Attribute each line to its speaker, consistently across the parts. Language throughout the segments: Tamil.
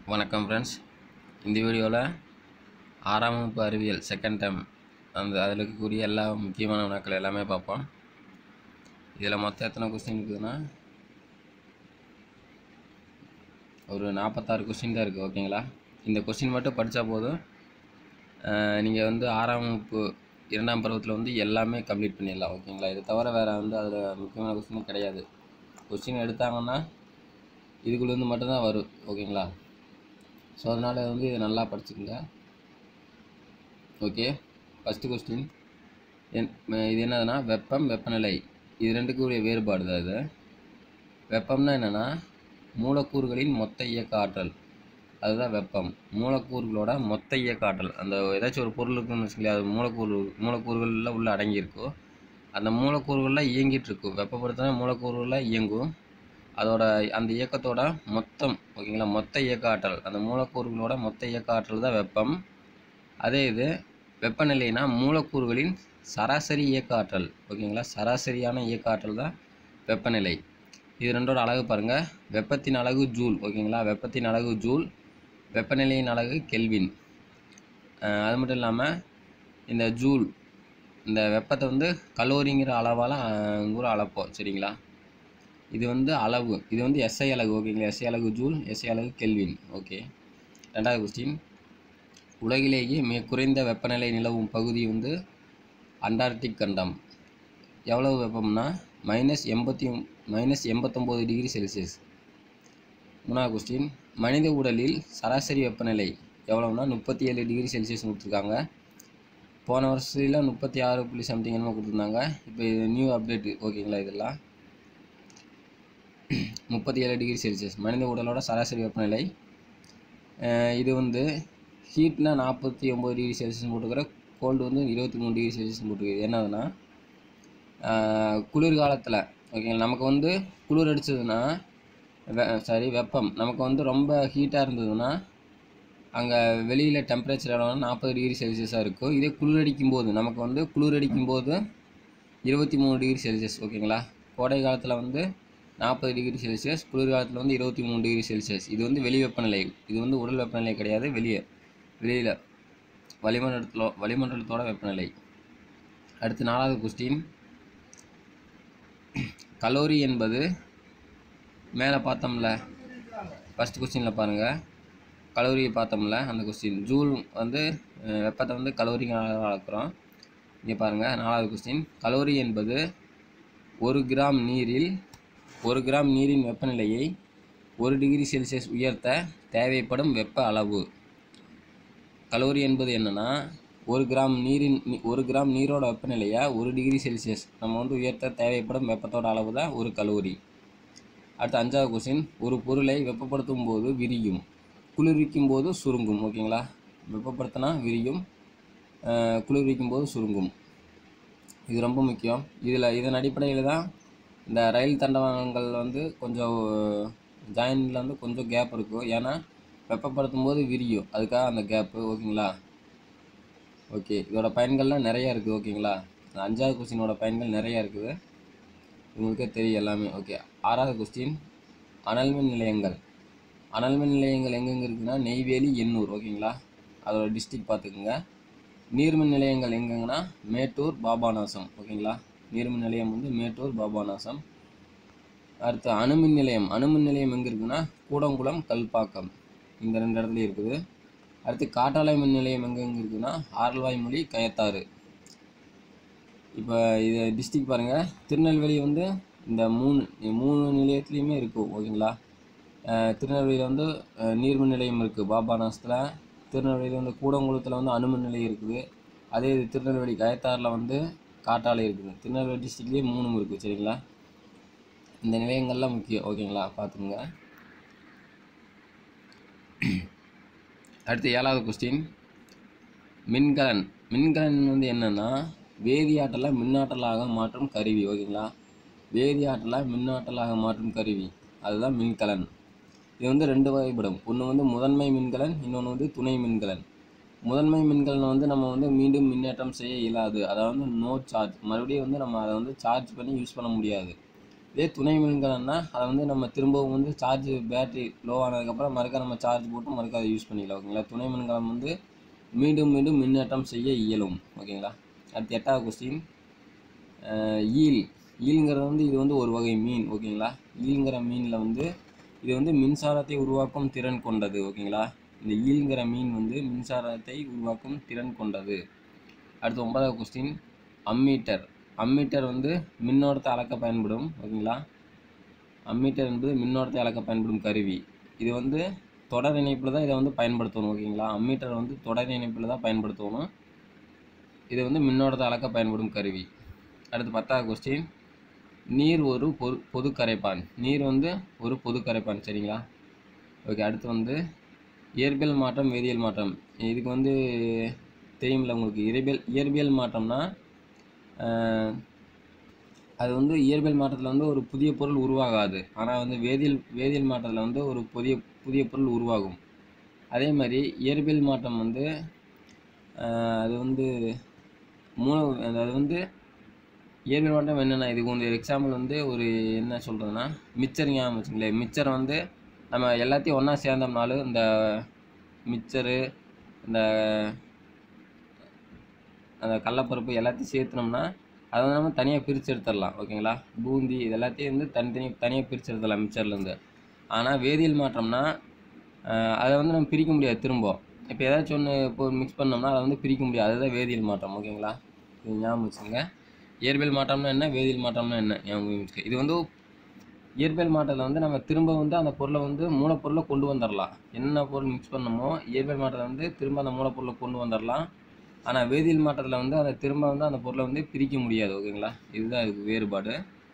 Speaker 1: வணக்கம் ஃப்ரெண்ட்ஸ் இந்த வீடியோவில் ஆறாம் வகுப்பு அறிவியல் செகண்ட் டைம் அந்த அதில் இருக்கக்கூடிய எல்லா முக்கியமான வினாக்கள் எல்லாமே பார்ப்போம் இதில் மொத்தம் எத்தனை கொஸ்டின் இருக்குதுன்னா ஒரு நாற்பத்தாறு கொஸ்டின் தான் இருக்குது ஓகேங்களா இந்த கொஸ்டின் மட்டும் படித்தா போதும் நீங்கள் வந்து ஆறாம் வகுப்பு இரண்டாம் பருவத்தில் வந்து எல்லாமே கம்ப்ளீட் பண்ணிடலாம் ஓகேங்களா இது தவிர வேறு வந்து அதில் முக்கியமான கொஸ்டின் கிடையாது கொஸ்டின் எடுத்தாங்கன்னா இதுக்குள்ளேருந்து மட்டும்தான் வரும் ஓகேங்களா ஸோ அதனால் வந்து இதை நல்லா படிச்சுக்கோங்க ஓகே ஃபஸ்ட்டு கொஸ்டின் என் ம- இது என்னதுன்னா வெப்பம் வெப்பநிலை இது ரெண்டுக்குரிய வேறுபாடு தான் இது வெப்பம்னா என்னென்னா மூலக்கூறுகளின் மொத்த இயக்க ஆற்றல் அதுதான் வெப்பம் மூலக்கூறுகளோட மொத்த இயக்க ஆற்றல் அந்த ஏதாச்சும் ஒரு பொருள் இருக்குன்னு வச்சுக்கலையா அது மூலக்கூறு மூலக்கூறுகளில் உள்ள அடங்கியிருக்கும் அந்த மூலக்கூறுகளில் இயங்கிட்டு இருக்கும் வெப்பப்படுத்தினா மூலக்கூறுகளில் இயங்கும் அதோட அந்த இயக்கத்தோட மொத்தம் ஓகேங்களா மொத்த இயக்க ஆற்றல் அந்த மூலக்கூறுகளோட மொத்த இயக்க ஆற்றல் தான் வெப்பம் அதே இது வெப்பநிலைனா மூலக்கூறுகளின் சராசரி இயக்க ஆற்றல் ஓகேங்களா சராசரியான இயக்க ஆற்றல் தான் வெப்பநிலை இது ரெண்டோட அலகு பாருங்கள் வெப்பத்தின் அலகு ஜூல் ஓகேங்களா வெப்பத்தின் அலகு ஜூல் வெப்பநிலையின் அலகு கெல்வின் அஹ் அது மட்டும் இல்லாமல் இந்த ஜூல் இந்த வெப்பத்தை வந்து கலோரிங்கிற அளவால் கூட அளப்போம் சரிங்களா இது வந்து அளவு இது வந்து எஸ்ஐ அலகு ஓகேங்களா எஸ்ஐ அலகு ஜூல் எஸ்ஐ அலகு கெல்வின் ஓகே ரெண்டாவது கொஸ்டின் உலகிலேயே மிக குறைந்த வெப்பநிலை நிலவும் பகுதி வந்து அண்டார்டிக் கண்டம் எவ்வளவு வெப்பம்னா மைனஸ் எண்பத்தி மைனஸ் எண்பத்தொம்போது டிகிரி செல்சியஸ் மூணாவது கொஸ்டின் மனித உடலில் சராசரி வெப்பநிலை எவ்வளவுனா முப்பத்தி ஏழு டிகிரி செல்சியஸ் கொடுத்துருக்காங்க போன வருஷத்தில் முப்பத்தி ஆறு புள்ளி சம்திங் என்னமோ கொடுத்துருந்தாங்க இப்போ இது நியூ அப்டேட் ஓகேங்களா இதெல்லாம் முப்பத்தி ஏழு டிகிரி செல்சியஸ் மனித உடலோட சராசரி வெப்பநிலை அஹ் இது வந்து ஹீட்னா நாற்பத்தி ஒம்பது டிகிரி செல்சியஸ் போட்டுக்கிற கோல்டு வந்து இருபத்தி மூணு டிகிரி செல்சியஸ் போட்டுருக்கு என்னதுன்னா அஹ் குளிர்காலத்தில் ஓகேங்களா நமக்கு வந்து குளிர் அடிச்சதுன்னா வெ சாரி வெப்பம் நமக்கு வந்து ரொம்ப ஹீட்டாக இருந்ததுன்னா அங்கே வெளியில் டெம்பரேச்சர் எவ்வளோனா நாற்பது டிகிரி செல்சியஸாக இருக்கும் இதே குளிர் அடிக்கும் போது நமக்கு வந்து குளிர் அடிக்கும் போது இருபத்தி மூணு டிகிரி செல்சியஸ் ஓகேங்களா கோடை காலத்தில் வந்து நாற்பது டிகிரி செல்சியஸ் குளிர் காலத்தில் வந்து இருபத்தி மூணு டிகிரி செல்சியஸ் இது வந்து வெளி வெப்பநிலை இது வந்து உடல் வெப்பநிலை கிடையாது வெளியே வெளியில் வளிமண்டலத்தில் வளிமண்டலத்தோட வெப்பநிலை அடுத்து நாலாவது கொஸ்டின் கலோரி என்பது மேலே பார்த்தோம்ல ஃபஸ்ட் கொஸ்டினில் பாருங்கள் கலோரியை பார்த்தோம்ல அந்த கொஸ்டின் ஜூல் வந்து அஹ், வெப்பத்தை வந்து கலோரிங்க அளக்குறோம் இங்கே பாருங்கள் நாலாவது கொஸ்டின் கலோரி என்பது ஒரு கிராம் நீரில் ஒரு கிராம் நீரின் வெப்பநிலையை ஒரு டிகிரி செல்சியஸ் உயர்த்த தேவைப்படும் வெப்ப அளவு கலோரி என்பது என்னன்னா ஒரு கிராம் நீரின் நீ- ஒரு கிராம் நீரோட வெப்பநிலையை ஒரு டிகிரி செல்சியஸ் நம்ம வந்து உயர்த்த தேவைப்படும் வெப்பத்தோட அளவு தான் ஒரு கலோரி அடுத்து அஞ்சாவது கொஸ்டின் ஒரு பொருளை வெப்பப்படுத்தும் போது விரியும் குளிர்விக்கும் போது சுருங்கும் ஓகேங்களா வெப்பப்படுத்தினா விரியும் அஹ் குளிர்விக்கும் போது சுருங்கும் இது ரொம்ப முக்கியம் இதில் இதன் அடிப்படையில் தான் இந்த ரயில் தண்டவாளங்கள் வந்து கொஞ்சம் ஜாயின்ல வந்து கொஞ்சம் கேப் இருக்கும் ஏன்னா வெப்பப்படுத்தும் போது விரியும் அதுக்காக அந்த கேப்பு ஓகேங்களா ஓகே இதோட பயன்கள்லாம் நிறையா இருக்குது ஓகேங்களா இந்த அஞ்சாவது கொஸ்டினோட பயன்கள் நிறையா இருக்குது உங்களுக்கே தெரியும் எல்லாமே ஓகே ஆறாவது கொஸ்டின் அனல்மின் நிலையங்கள் அனல்மின் நிலையங்கள் எங்கெங்கே இருக்குன்னா நெய்வேலி எண்ணூர் ஓகேங்களா அதோட டிஸ்ட்ரிக்ட் பார்த்துக்குங்க நீர்மின் நிலையங்கள் எங்கெங்கன்னா மேட்டூர் பாபாநாசம் ஓகேங்களா நீர்மின் நிலையம் வந்து மேட்டூர் பாபாநாசம் அடுத்து அணுமின் நிலையம் அணுமின் நிலையம் எங்கே இருக்குன்னா கூடங்குளம் கல்பாக்கம் இந்த ரெண்டு இடத்துலையும் இருக்குது அடுத்து காற்றாலை மின் நிலையம் எங்கெங்கே இருக்குன்னா ஆரல்வாய்மொழி கயத்தாறு இப்போ இது டிஸ்ட்ரிக்ட் பாருங்கள் திருநெல்வேலி வந்து இந்த மூணு மூணு நிலையத்துலேயுமே இருக்கும் ஓகேங்களா அஹ் திருநெல்வேலியில் வந்து அஹ், நீர்மின் நிலையம் இருக்குது பாபாநாசத்தில் திருநெல்வேலியில் வந்து கூடங்குளத்தில் வந்து அணுமின் நிலையம் இருக்குது அதே இது திருநெல்வேலி கயத்தாறில் வந்து காற்றாலை இருக்குது திருநெல்வேலி டிஸ்ட்ரிக்ட்லேயே மூணும் இருக்குது சரிங்களா இந்த நிலையங்கள்லாம் முக்கியம் ஓகேங்களா பார்த்துக்குங்க அடுத்து ஏழாவது கொஸ்டின் மின்கலன் மின்கலன் வந்து என்னென்னா வேதியாற்றலை மின்னாற்றலாக மாற்றும் கருவி ஓகேங்களா வேதியாற்றலை மின்னாற்றலாக மாற்றும் கருவி அதுதான் மின்கலன் இது வந்து ரெண்டு வகைப்படும் ஒன்று வந்து முதன்மை மின்கலன் இன்னொன்று வந்து துணை மின்கலன் முதன்மை மின்கலனை வந்து நம்ம வந்து மீண்டும் மின்னேற்றம் செய்ய இயலாது அதாவது நோ சார்ஜ் மறுபடியும் வந்து நம்ம அதை வந்து சார்ஜ் பண்ணி யூஸ் பண்ண முடியாது இதே துணை மின்கலம்னா அதை வந்து நம்ம திரும்பவும் வந்து சார்ஜ் பேட்டரி லோ ஆனதுக்கப்புறம் மறுக்க நம்ம சார்ஜ் போட்டு மறுக்க அதை யூஸ் பண்ணிக்கலாம் ஓகேங்களா துணை மின்கலம் வந்து மீண்டும் மீண்டும் மின்னேற்றம் செய்ய இயலும் ஓகேங்களா அடுத்து எட்டாவது கொஸ்டின் ஈல் ஈல்ங்கிறது வந்து இது வந்து ஒரு வகை மீன் ஓகேங்களா ஈல்ங்கிற மீனில் வந்து இது வந்து மின்சாரத்தை உருவாக்கும் திறன் கொண்டது ஓகேங்களா இந்த ஈல்ங்கிற மீன் வந்து மின்சாரத்தை உருவாக்கும் திறன் கொண்டது அடுத்து ஒன்பதாவது கொஸ்டின் அம்மீட்டர் அம்மீட்டர் வந்து மின்னோட்டத்தை அளக்க பயன்படும் ஓகேங்களா அம்மீட்டர் என்பது மின்னோட்டத்தை அளக்க பயன்படும் கருவி இது வந்து தொடர் இணைப்பில் தான் இதை வந்து பயன்படுத்தணும் ஓகேங்களா அம்மீட்டர் வந்து தொடர் இணைப்பில் தான் பயன்படுத்தணும் இது வந்து மின்னோட்டத்தை அளக்க பயன்படும் கருவி அடுத்து பத்தாவது கொஸ்டின் நீர் ஒரு பொது பொது கரைப்பான் நீர் வந்து ஒரு பொது கரைப்பான் சரிங்களா ஓகே அடுத்து வந்து இயற்பியல் மாற்றம் வேதியியல் மாற்றம் இதுக்கு வந்து தெரியுமில்ல உங்களுக்கு இயற்பியல் இயற்பியல் மாற்றம்னா ஆஹ், அது வந்து இயற்பியல் மாற்றத்தில் வந்து ஒரு புதிய பொருள் உருவாகாது ஆனால் வந்து வேதியியல் வேதியியல் மாற்றத்தில் வந்து ஒரு புதிய புதிய பொருள் உருவாகும் அதே மாதிரி இயற்பியல் மாற்றம் வந்து ஆஹ், அது வந்து மூணு அது வந்து இயற்பியல் மாற்றம் என்னென்னா இதுக்கு வந்து எக்ஸாம்பிள் வந்து ஒரு என்ன சொல்கிறதுனா மிச்சர் ஞாபகம் வச்சுங்களேன் மிச்சர் வந்து நம்ம எல்லாத்தையும் ஒன்றா சேர்ந்தோம்னாலும் இந்த மிச்சரு இந்த அந்த கடலப்பருப்பு எல்லாத்தையும் சேர்த்துனோம்னா அதை வந்து நம்ம தனியாக பிரித்து எடுத்துடலாம் ஓகேங்களா பூந்தி இது எல்லாத்தையும் வந்து தனித்தனி தனியாக பிரித்து எடுத்துடலாம் மிக்சர்லேருந்து ஆனால் வேதியியல் மாற்றம்னா ஆஹ், அதை வந்து நம்ம பிரிக்க முடியாது திரும்ப இப்போ ஏதாச்சும் ஒன்று இப்போ மிக்ஸ் பண்ணோம்னா அதை வந்து பிரிக்க முடியாது அதுதான் வேதியியல் மாற்றம் ஓகேங்களா இது ஞாபகம் வச்சுங்க இயற்பியல் மாற்றம்னா என்ன வேதியியல் மாற்றம்னா என்ன ஞாபகம் வச்சுக்க இது வந்து இயற்பியல் மாற்றத்தில் வந்து நம்ம திரும்ப வந்து அந்த பொருளை வந்து மூலப்பொருளை கொண்டு வந்துடலாம் என்ன பொருள் மிக்ஸ் பண்ணமோ இயற்பியல் மாற்றத்தில் வந்து திரும்ப அந்த மூலப்பொருளை கொண்டு வந்துடலாம் ஆனால் வேதியியல் மாற்றத்தில் வந்து அதை திரும்ப வந்து அந்த பொருளை வந்து பிரிக்க முடியாது ஓகேங்களா இதுதான் இதுக்கு வேறுபாடு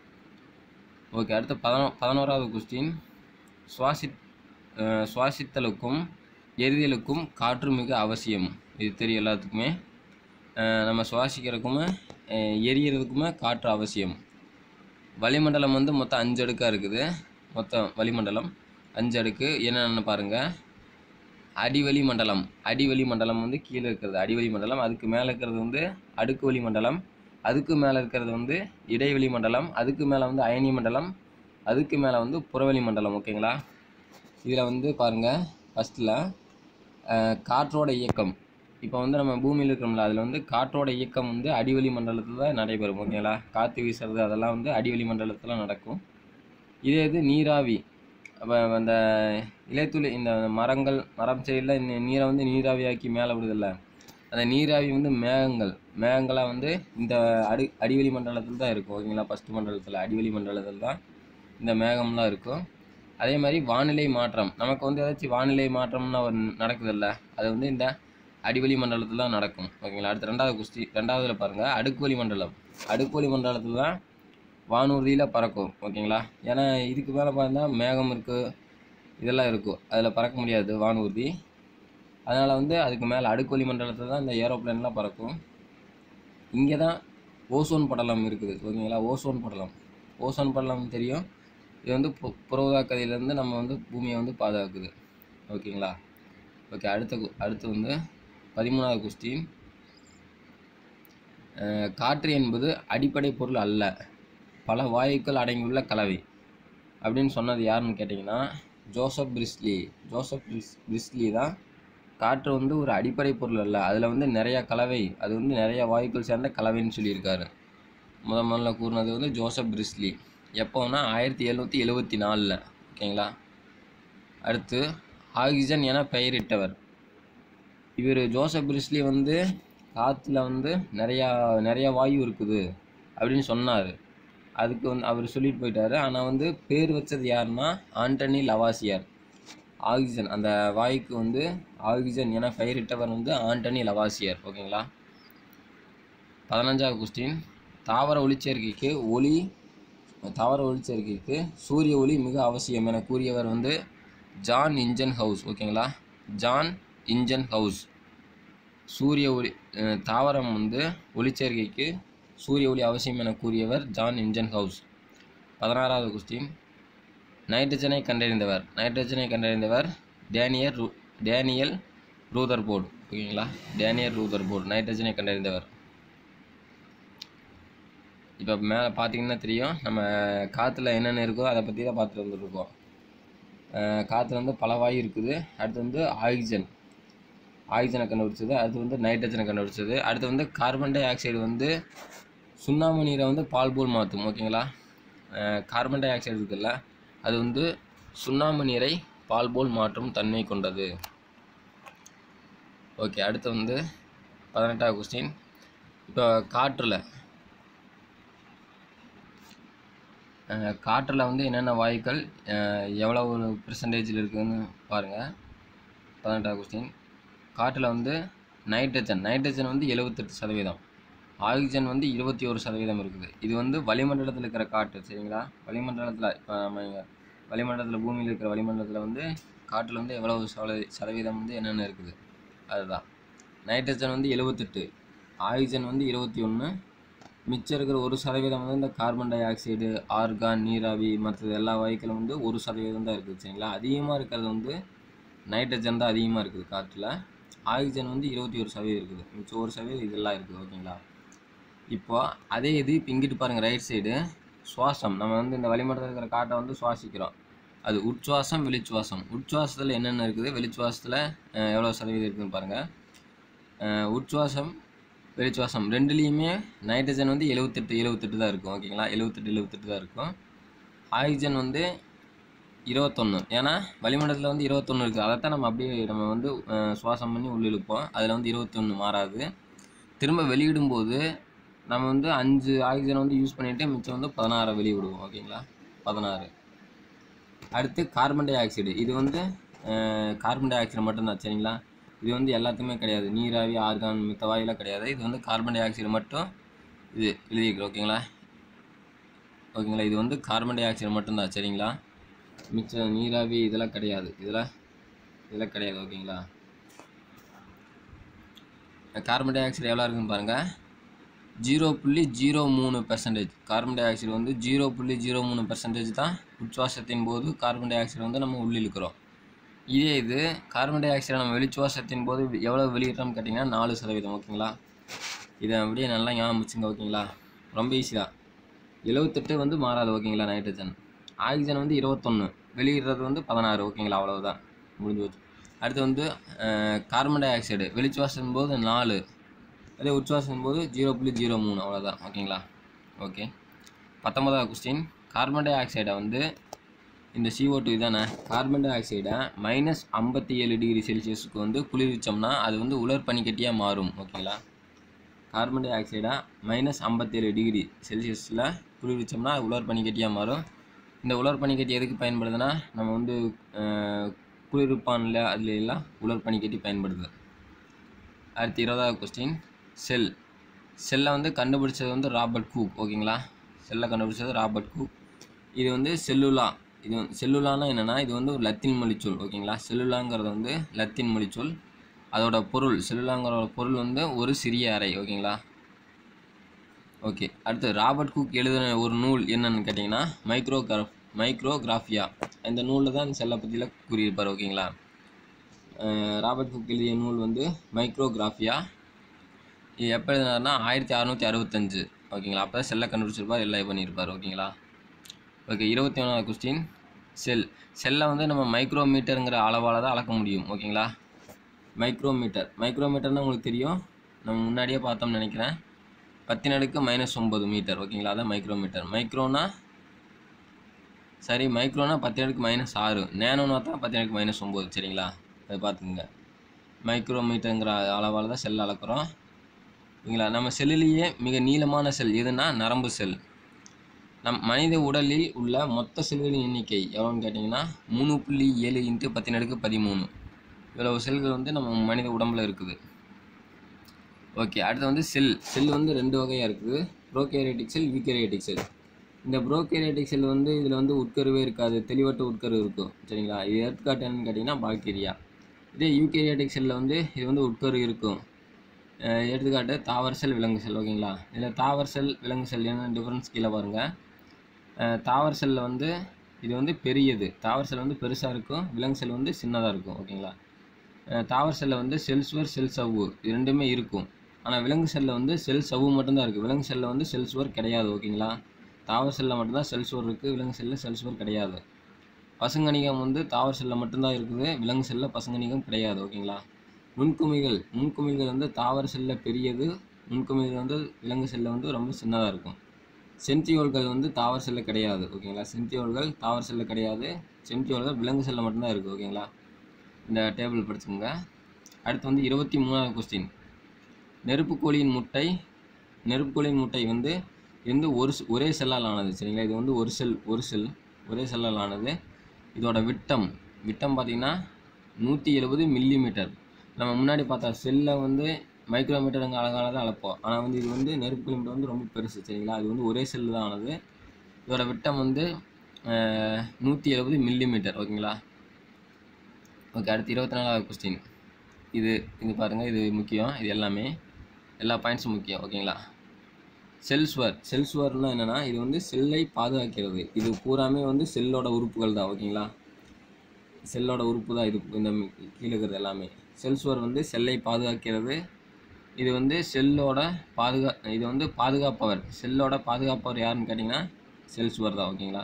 Speaker 1: ஓகே அடுத்து பதினோ பதினோராவது கொஸ்டின் சுவாசி அஹ் சுவாசித்தலுக்கும் எரிதலுக்கும் காற்று மிக அவசியம் இது தெரியும் எல்லாத்துக்குமே அஹ் நம்ம சுவாசிக்கிறதுக்குமே அஹ் எரியறதுக்குமே காற்று அவசியம் வளிமண்டலம் வந்து மொத்தம் அஞ்சு அடுக்காக இருக்குது மொத்தம் வளிமண்டலம் அஞ்சு அடுக்கு என்னென்னு பாருங்கள் அடிவளி மண்டலம் அடிவளி மண்டலம் வந்து கீழே இருக்கிறது அடிவளி மண்டலம் அதுக்கு மேலே இருக்கிறது வந்து அடுக்கு வளி மண்டலம் அதுக்கு மேலே இருக்கிறது வந்து இடைவெளி மண்டலம் அதுக்கு மேலே வந்து அயனி மண்டலம் அதுக்கு மேலே வந்து புறவெளி மண்டலம் ஓகேங்களா இதில் வந்து பாருங்கள் ஃபஸ்ட்டில் காற்றோட இயக்கம் இப்போ வந்து நம்ம பூமியில் இருக்கிறோம்ல அதில் வந்து காற்றோட இயக்கம் வந்து அடிவளி மண்டலத்தில் தான் நடைபெறும் ஓகேங்களா காற்று வீசுறது அதெல்லாம் வந்து அடிவளி மண்டலத்தில் நடக்கும் இதே இது நீராவி அப்போ அந்த இலைத்துளி இந்த மரங்கள் மரம் செடியில் இந்த நீரை வந்து நீராவியாக்கி மேலே விடுதில்ல அந்த நீராவி வந்து மேகங்கள் மேகங்களாக வந்து இந்த அடி அடிவெளி மண்டலத்தில் தான் இருக்கும் ஓகேங்களா ஃபஸ்ட்டு மண்டலத்தில் அடிவெளி மண்டலத்தில் தான் இந்த மேகம்லாம் இருக்கும் அதே மாதிரி வானிலை மாற்றம் நமக்கு வந்து ஏதாச்சும் வானிலை மாற்றம்னு ஒரு நடக்குதுல்ல அது வந்து இந்த அடிவெளி மண்டலத்தில் தான் நடக்கும் ஓகேங்களா அடுத்து ரெண்டாவது குஸ்தி ரெண்டாவதுல பாருங்கள் அடுக்குவெளி மண்டலம் அடுக்குவெளி மண்டலத்தில் தான் வானூர்தியில் பறக்கும் ஓகேங்களா ஏன்னா இதுக்கு மேலே பார்த்தா மேகம் இருக்குது இதெல்லாம் இருக்கும் அதில் பறக்க முடியாது வானூர்தி அதனால் வந்து அதுக்கு மேலே அடுக்குவெளி மண்டலத்தில் தான் இந்த ஏரோப்ளேன்லாம் பறக்கும் இங்கே தான் ஓசோன் படலம் இருக்குது ஓகேங்களா ஓசோன் படலம் ஓசோன் படலம் தெரியும் இது வந்து பு புறவுதா கதியிலேருந்து நம்ம வந்து பூமியை வந்து பாதுகாக்குது ஓகேங்களா ஓகே அடுத்த கு- அடுத்து வந்து பதிமூணாவது கொஸ்டின் காற்று என்பது அடிப்படை பொருள் அல்ல பல வாயுக்கள் அடங்கியுள்ள கலவை அப்படின்னு சொன்னது யாருன்னு கேட்டிங்கன்னா ஜோசப் பிரிஸ்லி ஜோசப் பிரிஸ் பிரிஸ்லி தான் காற்று வந்து ஒரு அடிப்படை பொருள் அல்ல அதில் வந்து நிறைய கலவை அது வந்து நிறைய வாயுக்கள் சேர்ந்த கலவைன்னு சொல்லியிருக்காரு முத முதல்ல கூறினது வந்து ஜோசப் பிரிஸ்லி எப்போன்னா ஆயிரத்தி எழுநூற்றி எழுவத்தி நாலில் ஓகேங்களா அடுத்து ஆக்சிஜன் என பெயரிட்டவர் இவர் ஜோசப் பிரிஸ்லி வந்து காற்றுல வந்து நிறையா நிறைய வாயு இருக்குது அப்படின்னு சொன்னார் அதுக்கு வந்து அவர் சொல்லிட்டு போயிட்டாரு ஆனால் வந்து பேர் வச்சது யாருன்னா ஆண்டனி லவாசியார் ஆக்சிஜன் அந்த வாயுக்கு வந்து ஆக்சிஜன் என பெயரிட்டவர் வந்து ஆண்டனி லவாசியர் ஓகேங்களா பதினஞ்சாவது கொஸ்டின் தாவர ஒளிச்சேர்க்கைக்கு ஒளி தாவர ஒளிச்சேர்க்கைக்கு சூரிய ஒளி மிக அவசியம் என கூறியவர் வந்து ஜான் இன்ஜன் ஹவுஸ் ஓகேங்களா ஜான் இன்ஜன் ஹவுஸ் சூரிய ஒளி அஹ் தாவரம் வந்து ஒளிச்சேர்க்கைக்கு சூரிய ஒளி அவசியம் என கூறியவர் ஜான் இன்ஜன் ஹவுஸ் பதினாறாவது கொஸ்டின் நைட்ரஜனை கண்டறிந்தவர் நைட்ரஜனை கண்டறிந்தவர் டேனியல் ரூ டேனியல் ரூதர்போர்டு ஓகேங்களா டேனியல் ரூதர்போர்டு நைட்ரஜனை கண்டறிந்தவர் இப்போ மேலே பார்த்தீங்கன்னா தெரியும் நம்ம காற்றுல என்னென்ன இருக்கோ அதை பற்றி தான் பார்த்துட்டு வந்துருக்கோம் காற்றுல வந்து பல வாயு இருக்குது அடுத்து வந்து ஆக்சிஜன் ஆக்சிஜனை கண்டுபிடிச்சது அடுத்து வந்து நைட்ரஜனை கண்டுபிடிச்சது அடுத்து வந்து கார்பன் டை ஆக்சைடு வந்து சுண்ணாம்பு நீரை வந்து பால் போல் மாற்றும் ஓகேங்களா அஹ் கார்பன் டை ஆக்சைடு இருக்குல்ல அது வந்து சுண்ணாம்பு நீரை பால் போல் மாற்றும் தன்மை கொண்டது ஓகே அடுத்து வந்து பதினெட்டாவது கொஸ்டின் இப்போ காற்றில் அஹ் காற்றில் வந்து என்னென்ன வாயுக்கள் அஹ் எவ்வளோ ஒரு பெர்சன்டேஜில் இருக்குதுன்னு பாருங்கள் பதினெட்டாவது கொஸ்டின் காற்றில் வந்து நைட்ரஜன் நைட்ரஜன் வந்து எழுபத்தெட்டு சதவீதம் ஆக்சிஜன் வந்து இருபத்தி ஒரு சதவீதம் இருக்குது இது வந்து வளிமண்டலத்தில் இருக்கிற காற்று சரிங்களா வளிமண்டலத்தில் இப்போ நம்ம இங்க வளிமண்டலத்தில் பூமியில் இருக்கிற வளிமண்டலத்தில் வந்து காற்றில் வந்து எவ்வளவு சதவீ சதவீதம் வந்து என்னென்ன இருக்குது அதுதான் நைட்ரஜன் வந்து எழுபத்தெட்டு ஆக்சிஜன் வந்து இருபத்தி ஒன்று மிச்சம் இருக்கிற ஒரு சதவீதம் வந்து இந்த கார்பன் டை ஆக்சைடு ஆர்கான் நீராவி மற்றது எல்லா வாயுக்களும் வந்து ஒரு சதவீதம் தான் இருக்குது சரிங்களா அதிகமாக இருக்கிறது வந்து நைட்ரஜன் தான் அதிகமாக இருக்குது காற்றில் ஆக்சிஜன் வந்து இருபத்தி ஒரு சதவீதம் இருக்குது மிச்சம் ஒரு சதவீதம் இதெல்லாம் இருக்குது ஓகேங்களா இப்போ அதே இது இப்போ இங்கிட்டு பாருங்கள் ரைட் சைடு சுவாசம் நம்ம வந்து இந்த வளிமண்டலத்தில் இருக்கிற காற்றை வந்து சுவாசிக்கிறோம் அது உட்சுவாசம் வெளிச்சுவாசம் உட்சுவாசத்தில் என்னென்ன இருக்குது வெளிச்சுவாசத்தில் அஹ், எவ்வளோ சதவீதம் இருக்குதுன்னு பாருங்கள் உட்சுவாசம் வெளிச்சுவாசம் ரெண்டுலேயுமே நைட்ரஜன் வந்து எழுபத்தெட்டு எழுபத்தெட்டு தான் இருக்கும் ஓகேங்களா எழுபத்தெட்டு எழுபத்தெட்டு தான் இருக்கும் ஆக்சிஜன் வந்து இருபத்தொன்று ஏன்னா வளிமண்டலத்தில் வந்து இருபத்தொன்று இருக்குது அதைத்தான் நம்ம அப்படியே நம்ம வந்து அஹ், சுவாசம் பண்ணி உள்ள இழுப்போம் அதில் வந்து இருபத்தொன்று மாறாது திரும்ப வெளியிடும்போது நம்ம வந்து அஞ்சு ஆக்சிஜனை வந்து யூஸ் பண்ணிவிட்டு மிச்சம் வந்து பதினாறை வெளியே விடுவோம் ஓகேங்களா பதினாறு அடுத்து கார்பன் டை ஆக்சைடு இது வந்து அஹ், கார்பன் டை ஆக்சைடு மட்டும்தான் சரிங்களா இது வந்து எல்லாத்துக்குமே கிடையாது நீராவி ஆர்கான் மித்த வாயுலாம் கிடையாது இது வந்து கார்பன் டை ஆக்சைடு மட்டும் இது எழுதியிருக்கிறோம் ஓகேங்களா ஓகேங்களா இது வந்து கார்பன் டை ஆக்சைடு மட்டும்தான் சரிங்களா மிச்சம் நீராவி இதெல்லாம் கிடையாது இதெல்லாம் இதெல்லாம் கிடையாது ஓகேங்களா கார்பன் டை ஆக்சைடு எவ்வளோ இருக்குன்னு பாருங்கள் ஜீரோ புள்ளி ஜீரோ மூணு பெர்சன்டேஜ் கார்பன் டை ஆக்சைடு வந்து ஜீரோ புள்ளி ஜீரோ மூணு பெர்சன்டேஜ் தான் உட்சுவாசத்தின் போது கார்பன் டை ஆக்சைடு வந்து நம்ம உள்ளிழுக்கிறோம் இதே இது கார்பன் டை ஆக்சைடை நம்ம வெளிச்சுவாசத்தின் போது எவ்வளோ வெளியிடுறோம்னு கேட்டிங்கன்னா நாலு சதவீதம் ஓகேங்களா இதை அப்படியே நல்லா ஞாபகம் வச்சுங்க ஓகேங்களா ரொம்ப ஈஸி தான் எழுவத்தெட்டு வந்து மாறாது ஓகேங்களா நைட்ரஜன் ஆக்சிஜன் வந்து இருபத்தொன்று வெளியிடுறது வந்து பதினாறு ஓகேங்களா அவ்வளவுதான் முடிஞ்சு போச்சு அடுத்து வந்து அஹ், கார்பன் டை ஆக்சைடு வெளிச்சுவாசத்தின் போது நாலு அதே உட்சுவாசத்தின் போது ஜீரோ புள்ளி ஜீரோ மூணு அவ்வளோதான் ஓகேங்களா ஓகே பத்தொன்பதாவது கொஸ்டின் கார்பன் டை ஆக்சைடை வந்து இந்த CO2 டூ இதானே கார்பன் டை ஆக்சைடை மைனஸ் ஐம்பத்தி ஏழு டிகிரி செல்சியஸுக்கு வந்து குளிர்விச்சோம்னா அது வந்து உலர் பனிக்கட்டியாக மாறும் ஓகேங்களா கார்பன் டை ஆக்சைடை மைனஸ் ஐம்பத்தேழு டிகிரி செல்சியஸில் குளிர்விச்சோம்னா அது உலர் பனிக்கட்டியாக மாறும் இந்த உலர் பனிக்கட்டி எதுக்கு பயன்படுதுன்னா நம்ம வந்து அஹ், குளிர்பானில் அதுல எல்லாம் உலர் பனிக்கட்டி பயன்படுது அடுத்து இருபதாவது கொஸ்டின் செல் செல்லை வந்து கண்டுபிடிச்சது வந்து ராபர்ட் கூக் ஓகேங்களா செல்லை கண்டுபிடிச்சது ராபர்ட் கூக் இது வந்து செல்லுலா இது வந்து- செல்லுலானா என்னென்னா இது வந்து ஒரு லத்தீன் மொழிச்சொல் ஓகேங்களா செல்லுலாங்கிறது வந்து லத்தீன் மொழிச்சொல் அதோட பொருள் செல்லுலாங்கிற பொருள் வந்து ஒரு சிறிய அறை ஓகேங்களா ஓகே அடுத்து ராபர்ட் குக் எழுதின ஒரு நூல் என்னன்னு கேட்டிங்கன்னா மைக்ரோகிராஃப் மைக்ரோகிராஃபியா இந்த நூலில் தான் இந்த செல்லை பற்றியில் கூறியிருப்பார் ஓகேங்களா அஹ் ராபர்ட் குக் எழுதிய நூல் வந்து மைக்ரோகிராஃபியா இது எப்போ எழுதினார்னா ஆயிரத்தி அறநூற்றி அறுபத்தஞ்சு ஓகேங்களா அப்போ தான் செல்லை கண்டுபிடிச்சிருப்பார் எல்லாம் இது பண்ணியிருப்பார் ஓகேங்களா ஓகே இருபத்தி ஒன்றாவது கொஸ்டின் செல் செல்லை வந்து நம்ம மைக்ரோமீட்டருங்கிற அளவால் தான் அளக்க முடியும் ஓகேங்களா மைக்ரோமீட்டர் மைக்ரோமீட்டர்னால் உங்களுக்கு தெரியும் நம்ம முன்னாடியே பார்த்தோம்னு நினைக்கிறேன் பத்தின் அடுக்கு மைனஸ் ஒம்பது மீட்டர் ஓகேங்களா அதான் மைக்ரோமீட்டர் மைக்ரோனா சரி மைக்ரோனா பத்து அடுக்கு மைனஸ் ஆறு நேனோனா தான் பத்து அடுக்கு மைனஸ் ஒம்பது சரிங்களா அதை பார்த்துக்குங்க மைக்ரோமீட்டருங்கிற அளவால் தான் செல் அளக்குறோம் ஓகேங்களா நம்ம செல்லுலேயே மிக நீளமான செல் எதுனா நரம்பு செல் நம் மனித உடலில் உள்ள மொத்த செல்களின் எண்ணிக்கை எவ்வளோன்னு கேட்டிங்கன்னா மூணு புள்ளி ஏழு இன்ட்டு பத்தின் அடுக்கு பதிமூணு இவ்வளவு செல்கள் வந்து நம்ம மனித உடம்புல இருக்குது ஓகே அடுத்து வந்து செல் செல் வந்து ரெண்டு வகையாக இருக்குது ப்ரோகேரியட்டிக் செல் யூகேரியட்டிக் செல் இந்த ப்ரோகேரியட்டிக் செல் வந்து இதில் வந்து உட்கருவே இருக்காது தெளிவற்ற உட்கரு இருக்கும் சரிங்களா இது எடுத்துக்காட்டு என்னன்னு கேட்டிங்கன்னா பாக்டீரியா இதே யூகேரியட்டிக் செல்லில் வந்து இது வந்து உட்கரு இருக்கும் அஹ் எடுத்துக்காட்டு தாவர செல் விலங்கு செல் ஓகேங்களா இதில் தாவர செல் விலங்கு செல் என்ன டிஃப்ரென்ஸ் கீழே பாருங்கள் தாவர செல்லில் வந்து இது வந்து பெரியது தாவர செல் வந்து பெருசாக இருக்கும் விலங்கு செல் வந்து சின்னதாக இருக்கும் ஓகேங்களா அஹ் தாவர செல்லில் வந்து செல் சுவர் செல் சவ்வு இது ரெண்டுமே இருக்கும் ஆனால் விலங்கு செல்லில் வந்து செல் சவ்வு மட்டும்தான் இருக்குது விலங்கு செல்லில் வந்து செல் சுவர் கிடையாது ஓகேங்களா தாவர செல்லில் மட்டும்தான் செல் சுவர் இருக்குது விலங்கு செல்லில் செல் சுவர் கிடையாது பசுங்கணிகம் வந்து தாவர செல்லில் மட்டும்தான் இருக்குது விலங்கு செல்லில் பசுங்கணிகம் கிடையாது ஓகேங்களா நுண்குமிழ்கள் நுண்குமிழ்கள் வந்து தாவர செல்லில் பெரியது நுண்குமிழ்கள் வந்து விலங்கு செல்லில் வந்து ரொம்ப சின்னதாக இருக்கும் சென்ட்ரியோல்கள் வந்து தாவர செல்லில் கிடையாது ஓகேங்களா சென்ட்ரியோல்கள் தாவர செல்லில் கிடையாது சென்ட்ரியோல்கள் விலங்கு செல்லில் மட்டும்தான் இருக்குது ஓகேங்களா இந்த டேபிள் படிச்சுங்க அடுத்து வந்து இருபத்தி மூணாவது கொஸ்டின் நெருப்புக்கோழியின் முட்டை நெருப்புக்கோழியின் முட்டை வந்து இது வந்து ஒரு செ- ஒரே செல்லால் ஆனது சரிங்களா இது வந்து ஒரு செல் ஒரு செல் ஒரே செல்லால் ஆனது இதோட விட்டம் விட்டம் பார்த்தீங்கன்னா நூற்றி எழுபது மில்லிமீட்டர் நம்ம முன்னாடி பார்த்தா செல்லை வந்து மைக்ரோமீட்டருங்க அழகால தான் அளப்போம் ஆனால் வந்து இது வந்து நெருப்புக்கோழி முட்டை வந்து ரொம்ப பெருசு சரிங்களா இது வந்து ஒரே செல்லு தான் ஆனது இதோட விட்டம் வந்து நூற்றி எழுபது மில்லிமீட்டர் ஓகேங்களா ஓகே அடுத்து இருபத்தி நாலாவது கொஸ்டின் இது இது பாருங்கள் இது முக்கியம் இது எல்லாமே எல்லா பாயிண்ட்ஸும் முக்கியம் ஓகேங்களா செல்ஸ்வர் செல்ஸ்வர்னா என்னென்னா இது வந்து செல்லை பாதுகாக்கிறது இது பூராமே வந்து செல்லோட உறுப்புகள் தான் ஓகேங்களா செல்லோட உறுப்பு தான் இது இந்த மி- கீழே இருக்கிறது எல்லாமே செல்ஸ்வர் வந்து செல்லை பாதுகாக்கிறது இது வந்து செல்லோட பாதுகா இது வந்து பாதுகாப்பவர் செல்லோட பாதுகாப்பவர் யாருன்னு கேட்டிங்கன்னா செல்ஸ்வர் தான் ஓகேங்களா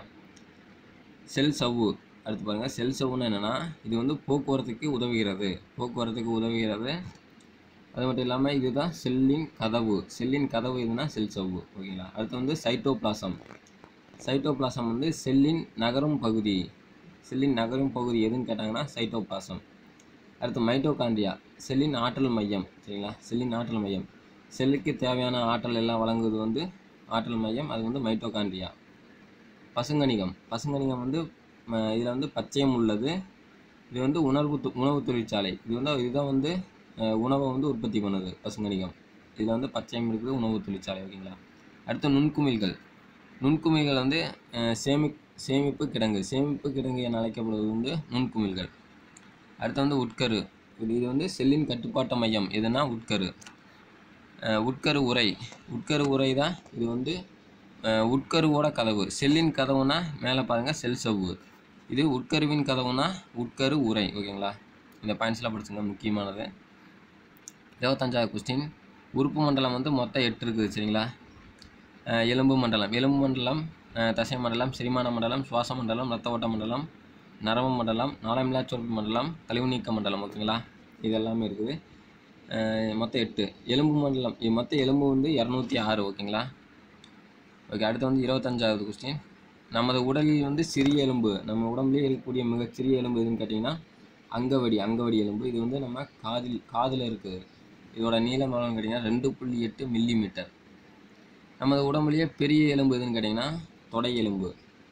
Speaker 1: செல் சவ்வு அடுத்து பாருங்கள் செல் சவ்வுன்னா என்னென்னா இது வந்து போக்குவரத்துக்கு உதவுகிறது போக்குவரத்துக்கு உதவுகிறது அது மட்டும் இல்லாமல் இதுதான் செல்லின் கதவு செல்லின் கதவு எதுனா செல் சவ்வு ஓகேங்களா அடுத்து வந்து சைட்டோபிளாசம் சைட்டோபிளாசம் வந்து செல்லின் நகரும் பகுதி செல்லின் நகரும் பகுதி எதுன்னு கேட்டாங்கன்னா சைட்டோபிளாசம் அடுத்து மைட்டோகாண்ட்ரியா செல்லின் ஆற்றல் மையம் சரிங்களா செல்லின் ஆற்றல் மையம் செல்லுக்கு தேவையான ஆற்றல் எல்லாம் வழங்குவது வந்து ஆற்றல் மையம் அது வந்து மைட்டோகாண்ட்ரியா பசுங்கணிகம் பசுங்கணிகம் வந்து இதில் வந்து பச்சையம் உள்ளது இது வந்து உணர்வு தொ- உணவு தொழிற்சாலை இது வந்து இதுதான் வந்து அஹ், உணவை வந்து உற்பத்தி பண்ணுது பசுங்கணிகம் இதில் வந்து பச்சையம் இருக்குது உணவு தொழிற்சாலை ஓகேங்களா அடுத்து நுண்குமிழ்கள் நுண்குமிழ்கள் வந்து அஹ், சேமி சேமிப்பு கிடங்கு சேமிப்பு கிடங்கு என அழைக்கப்படுவது வந்து நுண்குமிழ்கள் அடுத்து வந்து உட்கரு இது இது வந்து செல்லின் கட்டுப்பாட்டு மையம் எதுனா உட்கரு அஹ், உட்கரு உரை உட்கரு உரை தான் இது வந்து அஹ், உட்கருவோட கதவு செல்லின் கதவுனா மேலே பாருங்கள் செல் சவ்வு இது உட்கருவின் கதவுனா உட்கரு உரை ஓகேங்களா இந்த பாயிண்ட்ஸ்லாம் படிச்சுங்க முக்கியமானது இருபத்தஞ்சாவது கொஸ்டின் உறுப்பு மண்டலம் வந்து மொத்தம் எட்டு இருக்குது சரிங்களா அஹ், எலும்பு மண்டலம் எலும்பு மண்டலம் அஹ், தசை மண்டலம் செரிமான மண்டலம் சுவாச மண்டலம் ரத்த ஓட்ட மண்டலம் நரம்பு மண்டலம் நாளமில்லா சுரப்பு மண்டலம் கழிவு நீக்க மண்டலம் ஓகேங்களா இது எல்லாமே இருக்குது அஹ், மொத்தம் எட்டு எலும்பு மண்டலம் இது மொத்த எலும்பு வந்து இரநூத்தி ஆறு ஓகேங்களா ஓகே அடுத்து வந்து இருபத்தஞ்சாவது கொஸ்டின் நமது உடலில் வந்து சிறிய எலும்பு நம்ம உடம்புலேயே இருக்கக்கூடிய மிகச்சிறிய எலும்பு எதுன்னு கேட்டிங்கன்னா அங்கவடி அங்கவடி எலும்பு இது வந்து நம்ம காதில் காதில் இருக்குது இதோட நீளம் எவ்வளோன்னு கேட்டிங்கன்னா ரெண்டு புள்ளி எட்டு மில்லி மீட்டர் நமது உடம்புலேயே பெரிய எலும்பு எதுன்னு கேட்டிங்கன்னா தொடை எலும்பு